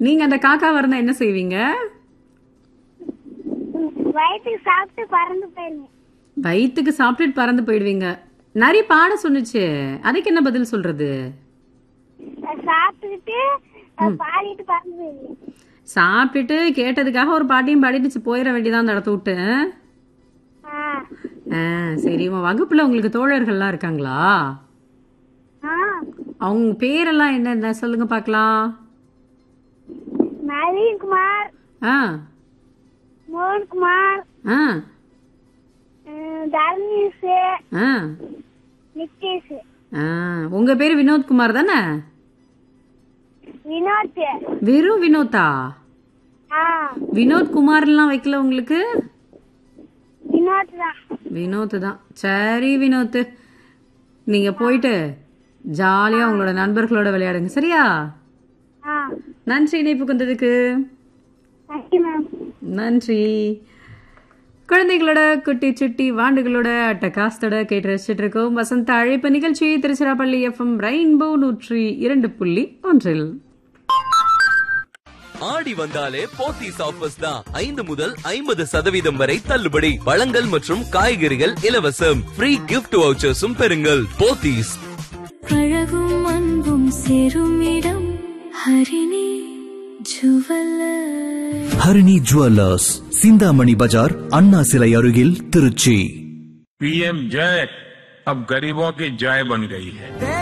நீங்க அந்த காக்காவா இருந்தா என்ன செய்வீங்க வயிற்றுக்கு சாப்பிட்டு பறந்து போயிருங்க வயிற்றுக்கு சாப்பிட்டுட்டு பறந்து போயிடுவீங்க நிறைய பாட சொன்னுச்சு அதுக்கு என்ன பதில் சொல்றது சாப்பிட்டுக்கிட்டு பாடிட்டு பறந்து போயிருங்க சாப்பிட்டுட்டு கேட்டதுக்காக ஒரு பாட்டையும் பாடிட்டு போயிட வேண்டியதான் அந்த இடத்த விட்டு ஆ ஆ சரி உன் வகுப்புல உங்களுக்கு தோழர்கள்லாம் இருக்காங்களா ஆ அவங்க பேரெல்லாம் என்னென்ன சொல்லுங்க பார்க்கலாம் நவீன்குமார் ஆ மோகன்குமார் ஆ ம், தர்மேஷ் ஆ நித்தேஷ் ஆ உங்க பேரு வினோத்குமார் தானே வினோத் வெறும் வினோத்தா ஆ வினோத் குமார்லாம் வைக்கல உங்களுக்கு வினோத் தான் வினோத் தான் சரி வினோத் நீங்க போயிட்டு ஜாலியா உங்களோட நண்பர்களோட விளையாடுங்க சரியா ஆ நன்றி இணைப்புக்கு வந்ததுக்கு தேங்க்யூ மேம் நன்றி குழந்தைகளோட குட்டி சுட்டி வாண்டுகளோட அட்டகாசத்தோட கேட்டு ரசிச்சுட்டு இருக்கோம் வசந்த அழைப்பு நிகழ்ச்சி திருச்சிராப்பள்ளி எஃப்எம் ரெயின்போ நூற்றி இரண்டு புள்ளி ஒன்றில் ஆடி வந்தாலே போத்தீஸ் ஆஃபர்ஸ் தான் ஐந்து முதல் ஐம்பது சதவீதம் வரை தள்ளுபடி பழங்கள் மற்றும் காய்கறிகள் இலவசம் ஃப்ரீ கிஃப்ட் வவுச்சர்ஸும் பெறுங்கள் போத்தீஸ் அழகும் அன்பும் சேரும் இடம் ஹரிணி ஜுவல்லர் ஹரிணி ஜுவல்லர்ஸ் சிந்தாமணி பஜார் அண்ணா சிலை அருகில் திருச்சி पीएम जय अब गरीबों की जय बन गई है